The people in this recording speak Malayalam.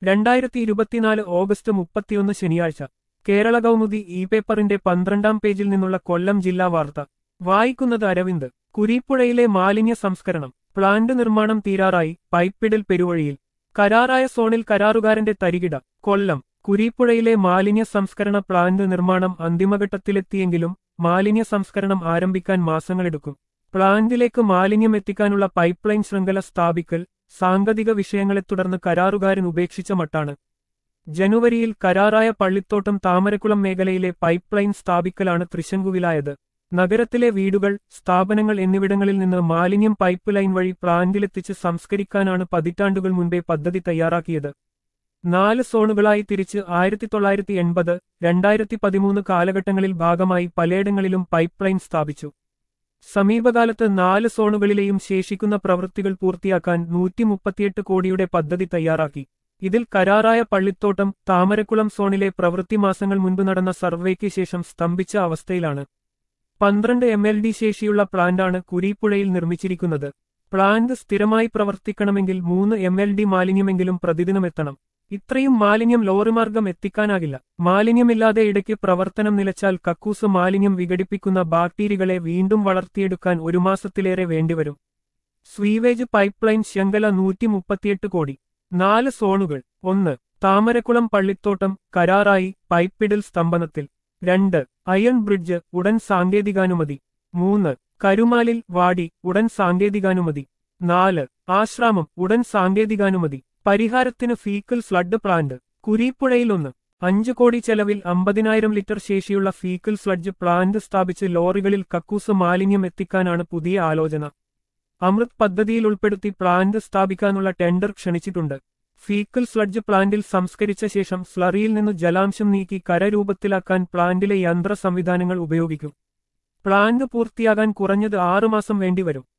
രണ്ടായിരത്തി ഇരുപത്തിനാല് ഓഗസ്റ്റ് മുപ്പത്തിയൊന്ന് ശനിയാഴ്ച കേരള കൗമുദി ഇ പേപ്പറിന്റെ പന്ത്രണ്ടാം പേജിൽ നിന്നുള്ള കൊല്ലം ജില്ലാ വാർത്ത വായിക്കുന്നത് അരവിന്ദ് കുരീപ്പുഴയിലെ മാലിന്യ സംസ്കരണം പ്ലാന്റ് നിർമ്മാണം തീരാറായി പൈപ്പിടൽ പെരുവഴിയിൽ കരാറായ സോണിൽ കരാറുകാരന്റെ തരികിട കൊല്ലം കുരീപ്പുഴയിലെ മാലിന്യ സംസ്കരണ പ്ലാന്റ് നിർമ്മാണം അന്തിമഘട്ടത്തിലെത്തിയെങ്കിലും മാലിന്യ സംസ്കരണം ആരംഭിക്കാൻ മാസങ്ങളെടുക്കും പ്ലാന്റിലേക്ക് മാലിന്യം എത്തിക്കാനുള്ള പൈപ്പ് ലൈൻ ശൃംഖല സ്ഥാപിക്കൽ സാങ്കേതിക വിഷയങ്ങളെ തുടർന്ന് കരാറുകാരൻ ഉപേക്ഷിച്ച മട്ടാണ് ജനുവരിയിൽ കരാറായ പള്ളിത്തോട്ടം താമരക്കുളം മേഖലയിലെ പൈപ്പ് ലൈൻ സ്ഥാപിക്കലാണ് തൃശങ്കുവിലായത് നഗരത്തിലെ വീടുകൾ സ്ഥാപനങ്ങൾ എന്നിവിടങ്ങളിൽ നിന്ന് മാലിന്യം പൈപ്പ് ലൈൻ വഴി പ്ലാന്റിലെത്തിച്ച് സംസ്കരിക്കാനാണ് പതിറ്റാണ്ടുകൾ മുൻപേ പദ്ധതി തയ്യാറാക്കിയത് നാല് സോണുകളായി തിരിച്ച് ആയിരത്തി തൊള്ളായിരത്തി എൺപത് രണ്ടായിരത്തി പതിമൂന്ന് കാലഘട്ടങ്ങളിൽ ഭാഗമായി പലയിടങ്ങളിലും പൈപ്പ് ലൈൻ സ്ഥാപിച്ചു സമീപകാലത്ത് നാല് സോണുകളിലെയും ശേഷിക്കുന്ന പ്രവൃത്തികൾ പൂർത്തിയാക്കാൻ നൂറ്റി മുപ്പത്തിയെട്ട് കോടിയുടെ പദ്ധതി തയ്യാറാക്കി ഇതിൽ കരാറായ പള്ളിത്തോട്ടം താമരക്കുളം സോണിലെ പ്രവൃത്തി മാസങ്ങൾ മുൻപ് നടന്ന സർവേക്ക് ശേഷം സ്തംഭിച്ച അവസ്ഥയിലാണ് പന്ത്രണ്ട് എം എൽ ഡി ശേഷിയുള്ള പ്ലാന്റാണ് കുരീപ്പുഴയിൽ നിർമ്മിച്ചിരിക്കുന്നത് പ്ലാന്റ് സ്ഥിരമായി പ്രവർത്തിക്കണമെങ്കിൽ മൂന്ന് എം എൽ ഡി മാലിന്യമെങ്കിലും പ്രതിദിനമെത്തണം ഇത്രയും മാലിന്യം ലോറിമാർഗം എത്തിക്കാനാകില്ല മാലിന്യമില്ലാതെ ഇടയ്ക്ക് പ്രവർത്തനം നിലച്ചാൽ കക്കൂസ് മാലിന്യം വിഘടിപ്പിക്കുന്ന ബാക്ടീരിയകളെ വീണ്ടും വളർത്തിയെടുക്കാൻ ഒരു മാസത്തിലേറെ വേണ്ടിവരും സ്വീവേജ് പൈപ്പ് ലൈൻ ശൃംഖല നൂറ്റി മുപ്പത്തിയെട്ട് കോടി നാല് സോണുകൾ ഒന്ന് താമരക്കുളം പള്ളിത്തോട്ടം കരാറായി പൈപ്പിടൽ സ്തംഭനത്തിൽ രണ്ട് അയൺ ബ്രിഡ്ജ് ഉടൻ സാങ്കേതികാനുമതി മൂന്ന് കരുമാലിൽ വാടി ഉടൻ സാങ്കേതികാനുമതി നാല് ആശ്രാമം ഉടൻ സാങ്കേതികാനുമതി പരിഹാരത്തിന് ഫീക്കൽ ഫ്ലഡ് പ്ലാന്റ് കുരീപ്പുഴയിലൊന്ന് അഞ്ചു കോടി ചെലവിൽ അമ്പതിനായിരം ലിറ്റർ ശേഷിയുള്ള ഫീക്കൽ സ്ലഡ്ജ് പ്ലാന്റ് സ്ഥാപിച്ച് ലോറികളിൽ കക്കൂസ് മാലിന്യം എത്തിക്കാനാണ് പുതിയ ആലോചന അമൃത് പദ്ധതിയിൽ ഉൾപ്പെടുത്തി പ്ലാന്റ് സ്ഥാപിക്കാനുള്ള ടെൻഡർ ക്ഷണിച്ചിട്ടുണ്ട് ഫീക്കൽ സ്ലഡ്ജ് പ്ലാന്റിൽ സംസ്കരിച്ച ശേഷം സ്ലറിയിൽ നിന്ന് ജലാംശം നീക്കി കരരൂപത്തിലാക്കാൻ പ്ലാന്റിലെ യന്ത്ര സംവിധാനങ്ങൾ ഉപയോഗിക്കും പ്ലാന്റ് പൂർത്തിയാകാൻ കുറഞ്ഞത് ആറുമാസം വേണ്ടിവരും